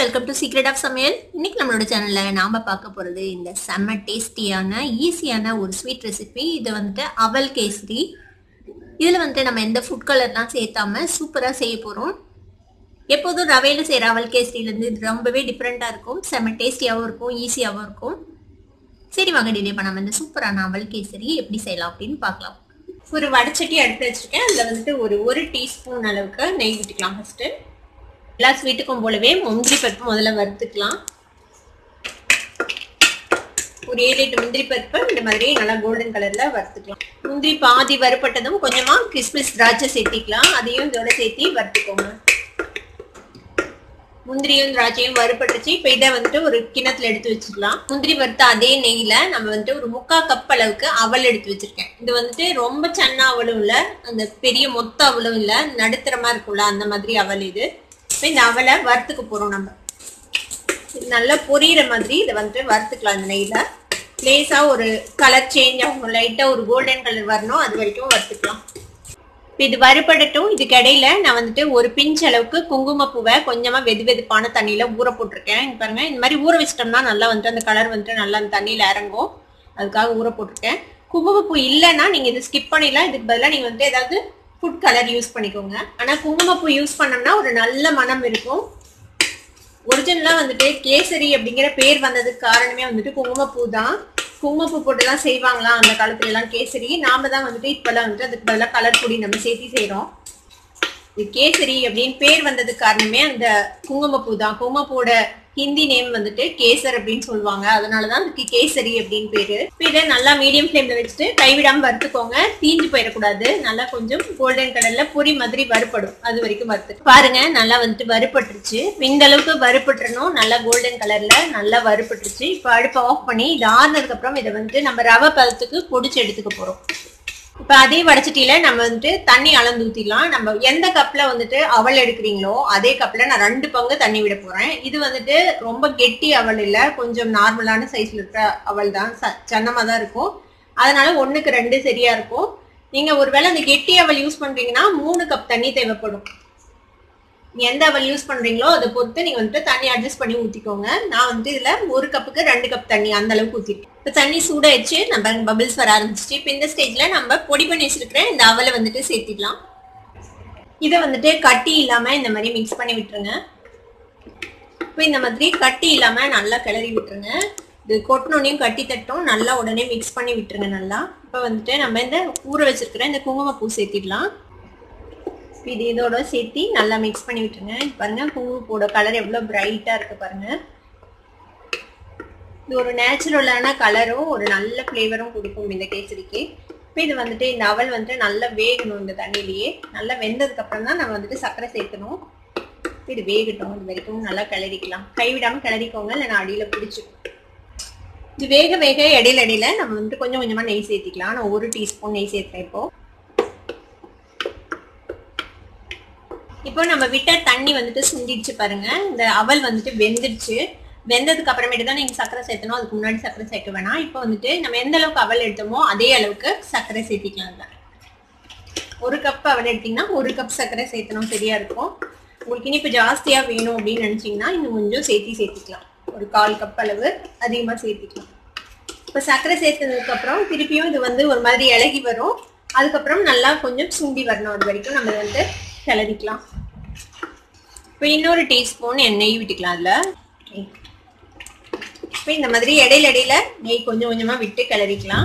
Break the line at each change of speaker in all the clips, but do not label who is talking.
welcome to secret of சமையல் இன்னைக்கு நம்மளோட சேனல்ல நாம பார்க்க போறது இந்த செம்ம டேஸ்டியான ஈஸியான ஒரு ஸ்வீட் ரெசிபி இது வந்துட்டு அவல் கேசரி இதுல வந்துட்டு நம்ம எந்த ஃபுட் கலர்லாம் சேர்த்தாம சூப்பரா செய்ய போறோம் எப்போதும் ரவையில செய்யற அவல் கேசரியிலேருந்து இது ரொம்பவே டிஃப்ரெண்டா இருக்கும் செம்ம டேஸ்டியாகவும் இருக்கும் ஈஸியாகவும் இருக்கும் சரி வாங்க டிலே பண்ணாம இந்த சூப்பரான அவல் கேசரி எப்படி செய்யலாம் அப்படின்னு பார்க்கலாம் ஒரு வடச்சட்டி அடுப்பு வச்சிருக்கேன் அதில் வந்துட்டு ஒரு ஒரு டீஸ்பூன் அளவுக்கு நெய் விட்டுக்கலாம் ஃபர்ஸ்ட்டு எல்லா ஸ்வீட்டுக்கும் போலவே முந்திரி பருப்பு முதல்ல வறுத்துக்கலாம் ஒரு ஏழு எட்டு முந்திரி பருப்பு இந்த மாதிரி நல்லா கோல்டன் கலர்ல வறுத்துக்கலாம் முந்திரி பாதி வறுப்பட்டதும் கொஞ்சமா கிஸ்மிஸ் திராட்சை சேர்த்திக்கலாம் அதையும் இதோட சேர்த்தி வறுத்துக்கோங்க முந்திரியும் திராட்சையும் வறுப்பட்டுச்சு இப்போ இதை வந்துட்டு ஒரு கிணத்துல எடுத்து வச்சுக்கலாம் முந்திரி வறுத்த அதே நெய்ல நம்ம வந்துட்டு ஒரு முக்கா கப் அளவுக்கு அவல் எடுத்து வச்சிருக்கேன் இது வந்துட்டு ரொம்ப சன்னா அவலும் இல்லை அந்த பெரிய மொத்த அவலும் இல்லை நடுத்தரமா இருக்கும்ல அந்த மாதிரி அவல் இது இப்போ இந்த அவலை வறுத்துக்க போறோம் நம்ம இது நல்லா பொரியிற மாதிரி இதை வந்துட்டு வறுத்துக்கலாம் இந்த நெய்ல லேசா ஒரு கலர் சேஞ்ச் ஆகும் லைட்டா ஒரு கோல்டன் கலர் வரணும் அது வரைக்கும் வறுத்துக்கலாம் இது வறுபடட்டும் இதுக்கு இடையில நான் வந்துட்டு ஒரு பிஞ்ச் அளவுக்கு குங்குமப்பூவை கொஞ்சமா வெது வெதுப்பான தண்ணியில ஊற போட்டிருக்கேன் இங்க பாருங்க இந்த மாதிரி ஊற வச்சிட்டோம்னா நல்லா வந்துட்டு அந்த கலர் வந்துட்டு நல்லா அந்த தண்ணியில இறங்கும் அதுக்காக ஊற போட்டிருக்கேன் குங்குமப்பூ இல்லைன்னா நீங்க இது ஸ்கிப் பண்ணிடலாம் இதுக்கு பதிலாக நீங்க வந்துட்டு ஏதாவது ஃபுட் கலர் யூஸ் பண்ணிக்கோங்க ஆனா குங்குமப்பூ யூஸ் பண்ணோம்னா ஒரு நல்ல மனம் இருக்கும் ஒரிஜினலா வந்துட்டு கேசரி அப்படிங்கிற பேர் வந்ததுக்கு காரணமே வந்துட்டு குங்குமப்பூ தான் குங்குமப்பூ போட்டு தான் செய்வாங்களாம் அந்த காலத்துல எல்லாம் கேசரி நாம தான் வந்துட்டு இப்பெல்லாம் வந்துட்டு அதுக்கு பதிலாக கலர் பொடி நம்ம சேர்த்தி செய்றோம் இது கேசரி அப்படின்னு பேர் வந்ததுக்கு காரணமே அந்த குங்குமப்பூ தான் குங்குமப்பூட ஹிந்தி நேம் வந்துட்டு கேசர் அப்படின்னு சொல்லுவாங்க அதனாலதான் அதுக்கு கேசரி அப்படின்னு பேரு இப்போ இதை நல்லா மீடியம் ஃப்ளேம்ல வச்சுட்டு கைவிடாம வறுத்துக்கோங்க தீஞ்சு போயிடக்கூடாது நல்லா கொஞ்சம் கோல்டன் கலர்ல பொரி மாதிரி வறுப்படும் அது வரைக்கும் வறுத்து பாருங்க நல்லா வந்துட்டு வறுப்பட்டுருச்சு இந்த அளவுக்கு வறுப்பட்டுறணும் நல்லா கோல்டன் கலர்ல நல்லா வறுப்பட்டுருச்சு இப்போ அடுப்பை ஆஃப் பண்ணி இது ஆறுனதுக்கு அப்புறம் இதை வந்துட்டு நம்ம ரவை பதத்துக்கு பொடிச்சு எடுத்துக்க போறோம் இப்போ அதே வடச்சட்டியில நம்ம வந்துட்டு தண்ணி அளந்து ஊத்திடலாம் நம்ம எந்த கப்ல வந்துட்டு அவல் எடுக்கிறீங்களோ அதே கப்ல நான் ரெண்டு பங்கு தண்ணி விட போறேன் இது வந்துட்டு ரொம்ப கெட்டி அவல் இல்ல கொஞ்சம் நார்மலான சைஸ்ல இருக்கிற அவல் தான் சன்னமா தான் இருக்கும் அதனால ஒண்ணுக்கு ரெண்டு சரியா இருக்கும் நீங்க ஒருவேளை அந்த கெட்டி அவல் யூஸ் பண்றீங்கன்னா மூணு கப் தண்ணி தேவைப்படும் எந்த அவல் யூஸ் பண்றீங்களோ அதை பொறுத்து நீங்க வந்துட்டு தண்ணி அட்ஜஸ்ட் பண்ணி ஊத்திக்கோங்க நான் வந்துட்டு இதுல ஒரு கப்புக்கு ரெண்டு கப் தண்ணி அந்த அளவுக்கு ஊத்திருக்கேன் இப்போ தண்ணி சூடாயிடுச்சு நம்ம பபிள்ஸ் வர ஆரம்பிச்சிச்சு இப்போ இந்த ஸ்டேஜ்ல நம்ம பொடி பண்ணி வச்சிருக்கிற இந்த அவலை வந்துட்டு சேர்த்திடலாம் இதை வந்துட்டு கட்டி இல்லாம இந்த மாதிரி மிக்ஸ் பண்ணி விட்டுருங்க இப்போ இந்த மாதிரி கட்டி இல்லாம நல்லா கிளறி விட்டுருங்க இது கொட்டினோனையும் கட்டி தட்டும் நல்லா உடனே மிக்ஸ் பண்ணி விட்டுருங்க நல்லா இப்போ வந்துட்டு நம்ம இந்த ஊற வச்சிருக்கிற இந்த குங்குமப்பூ சேர்த்திடலாம் இது இதோட சேர்த்து நல்லா மிக்ஸ் பண்ணி விட்டுருங்க பாருங்க பூவோட கலர் எவ்வளவு பிரைட்டா இருக்கு பாருங்க இது ஒரு நேச்சுரலான கலரும் ஒரு நல்ல ஃப்ளேவரும் கொடுக்கும் இந்த கேசரிக்கு இப்போ இது வந்துட்டு இந்த அவல் வந்துட்டு நல்லா வேகணும் இந்த தண்ணியிலேயே நல்லா வெந்ததுக்கு அப்புறம் தான் நம்ம வந்துட்டு சர்க்கரை சேர்க்கணும் இது வேகட்டும் இது வரைக்கும் நல்லா கிளறிக்கலாம் கைவிடாம கிளறிக்கோங்க இல்லை நான் அடியில பிடிச்சிக்கும் இது வேக வேக இடையில இடையில நம்ம வந்துட்டு கொஞ்சம் கொஞ்சமா நெய் சேர்த்திக்கலாம் நான் ஒரு டீஸ்பூன் நெய் சேர்த்தேன் இப்போ இப்போ நம்ம விட்ட தண்ணி வந்துட்டு சுண்டிடுச்சு பாருங்க இந்த அவல் வந்துட்டு வெந்துடுச்சு வெந்ததுக்கு அப்புறமேட்டு தான் நீங்க சர்க்கரை சேர்த்தணும் அதுக்கு முன்னாடி சர்க்கரை சேர்க்க வேணாம் இப்போ வந்துட்டு நம்ம எந்த அளவுக்கு அவல் எடுத்தோமோ அதே அளவுக்கு சர்க்கரை சேர்த்திக்கலாம் தான் ஒரு கப் அவல் எடுத்தீங்கன்னா ஒரு கப் சர்க்கரை சேர்த்தணும் சரியா இருக்கும் உங்களுக்கு இனிப்பு ஜாஸ்தியா வேணும் அப்படின்னு நினைச்சீங்கன்னா இன்னும் கொஞ்சம் சேர்த்தி சேர்த்திக்கலாம் ஒரு கால் கப் அளவு அதிகமா சேர்த்திக்கலாம் இப்போ சர்க்கரை சேர்த்ததுக்கு அப்புறம் திருப்பியும் இது வந்து ஒரு மாதிரி இலகி வரும் அதுக்கப்புறம் நல்லா கொஞ்சம் சுண்டி வரணும் அது வரைக்கும் நம்ம வந்து கிளறிக்கலாம் இப்போ இன்னொரு டீஸ்பூன் எண்ணெய் விட்டுக்கலாம் அதில் இப்போ இந்த மாதிரி இடையில இடையில நெய் கொஞ்சம் கொஞ்சமாக விட்டு கிளறிக்கலாம்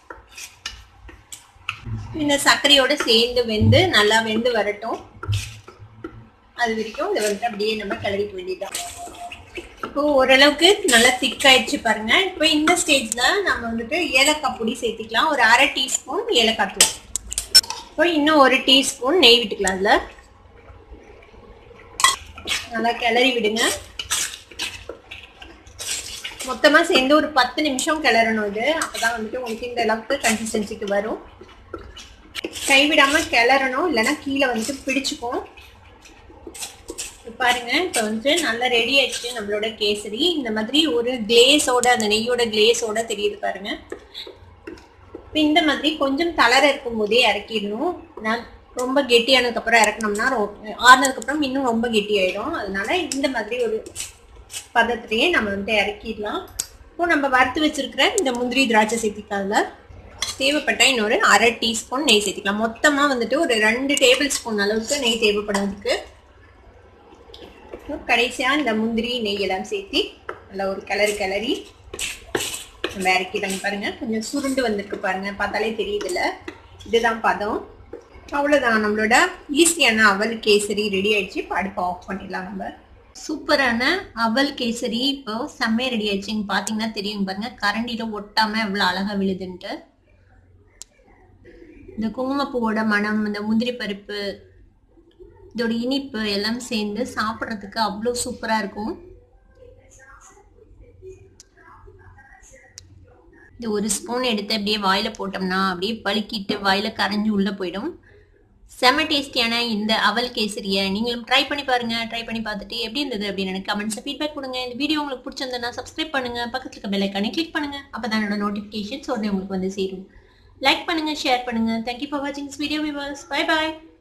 இந்த சர்க்கரையோட சேர்ந்து வெந்து நல்லா வெந்து வரட்டும் அது வரைக்கும் இதை வந்துட்டு அப்படியே நம்ம கிளறிக்க வேண்டியதான் இப்போ ஓரளவுக்கு நல்லா திக்காயிடுச்சு பாருங்க இப்போ இந்த ஸ்டேஜ்ல நம்ம வந்துட்டு ஏலக்காய் பொடி சேர்த்திக்கலாம் ஒரு அரை டீஸ்பூன் ஏலக்காய் தூள் இப்போ இன்னும் ஒரு டீஸ்பூன் நெய் விட்டுக்கலாம் அதில் நல்லா கிளறி விடுங்க மொத்தமாக சேர்ந்து ஒரு பத்து நிமிஷம் கிளறணும் இது அப்போதான் வந்துட்டு உங்களுக்கு இந்த அளவுக்கு கன்சிஸ்டன்சிக்கு வரும் கைவிடாமல் கிளறணும் இல்லைன்னா கீழே வந்துட்டு பிடிச்சிக்கும் பாருங்க இப்போ வந்துட்டு நல்லா ரெடி ஆயிடுச்சு நம்மளோட கேசரி இந்த மாதிரி ஒரு கிளேஸோட அந்த நெய்யோட கிளேஸோட தெரியுது பாருங்க இப்போ இந்த மாதிரி கொஞ்சம் தளர இருக்கும் போதே இறக்கிடணும் நான் ரொம்ப கெட்டியானதுக்கு அப்புறம் இறக்கணும்னா ஆறுனதுக்கு அப்புறம் இன்னும் ரொம்ப கெட்டி ஆயிடும் அதனால இந்த மாதிரி ஒரு பதத்திலேயே நம்ம வந்து இறக்கிடலாம் இப்போ நம்ம வறுத்து வச்சிருக்கிற இந்த முந்திரி திராட்சை சேர்த்திக்காதுல தேவைப்பட்ட இன்னொரு அரை டீஸ்பூன் நெய் சேர்த்திக்கலாம் மொத்தமாக வந்துட்டு ஒரு ரெண்டு டேபிள் ஸ்பூன் அளவுக்கு நெய் தேவைப்படும் அதுக்கு கடைசியாக இந்த முந்திரி நெய் எல்லாம் சேர்த்தி நல்லா ஒரு கிளறி கிளறி நம்ம இறக்கிடாங்க பாருங்க கொஞ்சம் சுருண்டு வந்திருக்கு பாருங்க பார்த்தாலே தெரியுதுல்ல இதுதான் பதம் அவ்வளோதான் நம்மளோட ஈஸியான அவல் கேசரி ரெடி ஆயிடுச்சு இப்போ அடுப்பை ஆஃப் பண்ணிடலாம் நம்ம சூப்பரான அவல் கேசரி இப்போ செம்மையா ரெடி ஆயிடுச்சுங்க பார்த்தீங்கன்னா தெரியும் பாருங்க கரண்டியில ஒட்டாம எவ்வளோ அழகா விழுதுன்ட்டு இந்த குங்குமப்பூவோட மனம் இந்த முந்திரி பருப்பு இதோட இனிப்பு எல்லாம் சேர்ந்து சாப்பிட்றதுக்கு அவ்வளோ சூப்பரா இருக்கும் இது ஒரு ஸ்பூன் எடுத்து அப்படியே வாயில போட்டோம்னா அப்படியே பழுக்கிட்டு வாயில கரைஞ்சு உள்ள போயிடும் செம டேஸ்டியான இந்த அவல் கேசரியை நீங்களும் ட்ரை பண்ணி பாருங்க ட்ரை பண்ணி பார்த்துட்டு எப்படி இருந்தது அப்படின்னு எனக்கு கமெண்ட்ஸ் ஃபீட்பேக் கொடுங்க இந்த வீடியோ உங்களுக்கு பிடிச்சிருந்ததுன்னா சப்ஸ்கிரைப் பண்ணுங்க பக்கத்துல இருக்க பெல் ஐக்கானே கிளிக் பண்ணுங்க அப்பதான் என்னோட நோட்டிஃபிகேஷன்ஸ் உடனே உங்களுக்கு வந்து சேரும் லைக் பண்ணுங்க ஷேர் பண்ணுங்க தேங்க்யூ ஃபார் வாட்சிங் this video viewers bye bye